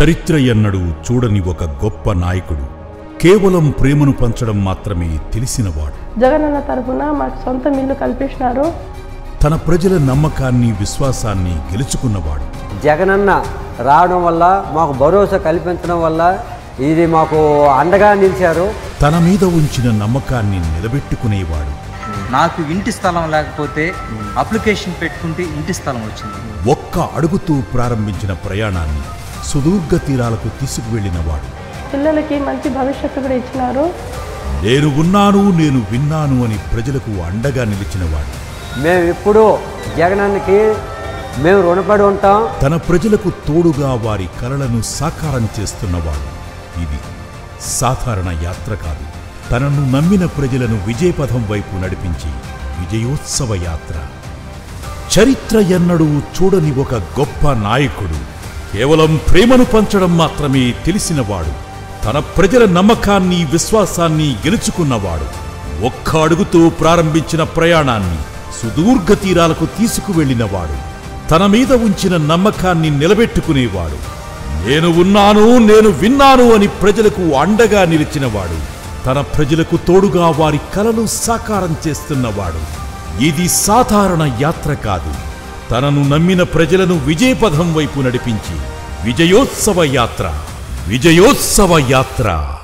చరిత్ర ఎన్నడూ చూడని ఒక గొప్ప నాయకుడు కేవలం ప్రేమను పంచడం మాత్రమే తెలిసినవాడు జగనన్న తరఫున మాకు సొంత ఇల్లు కల్పించినారు తన ప్రజల నమ్మకాన్ని విశ్వాసాన్ని గెలుచుకున్నవాడు జగనన్న రావడం వల్ల మాకు భరోసా కల్పించడం వల్ల ఇది మాకు అండగా నిలిచారు తన మీద ఉంచిన నమ్మకాన్ని నిలబెట్టుకునేవాడు నాకు ఇంటి స్థలం లేకపోతే అప్లికేషన్ పెట్టుకుంటే ఇంటి స్థలం వచ్చింది ఒక్క అడుగుతూ ప్రారంభించిన ప్రయాణాన్ని సుదూర్ఘ తీరాలకు తీసుకువెళ్ళినవాడు పిల్లలకి మంచి భవిష్యత్తు కూడా ఇచ్చినారు నేను ఉన్నాను నేను విన్నాను అని ప్రజలకు అండగా నిలిచినవాడు మేము ఇప్పుడు జగనన్నకి మేము రుణపడి ఉంటాం తన ప్రజలకు తోడుగా వారి కలలను సాకారం చేస్తున్నవాడు ఇది సాధారణ యాత్ర కాదు తనను నమ్మిన ప్రజలను విజయపథం వైపు నడిపించి విజయోత్సవ యాత్ర చరిత్ర ఎన్నడూ చూడని ఒక గొప్ప నాయకుడు కేవలం ప్రేమను పంచడం మాత్రమే తెలిసినవాడు తన ప్రజల నమ్మకాన్ని విశ్వాసాన్ని గెలుచుకున్నవాడు ఒక్క అడుగుతో ప్రారంభించిన ప్రయాణాన్ని సుదూర్ఘ తీరాలకు తీసుకువెళ్ళినవాడు తన మీద ఉంచిన నమ్మకాన్ని నిలబెట్టుకునేవాడు నేను ఉన్నాను నేను విన్నాను అని ప్రజలకు అండగా నిలిచినవాడు తన ప్రజలకు తోడుగా వారి కలలు సాకారం చేస్తున్నవాడు ఇది సాధారణ యాత్ర కాదు తనను నమ్మిన ప్రజలను విజయపథం వైపు నడిపించి విజయోత్సవ యాత్ర విజయోత్సవ యాత్ర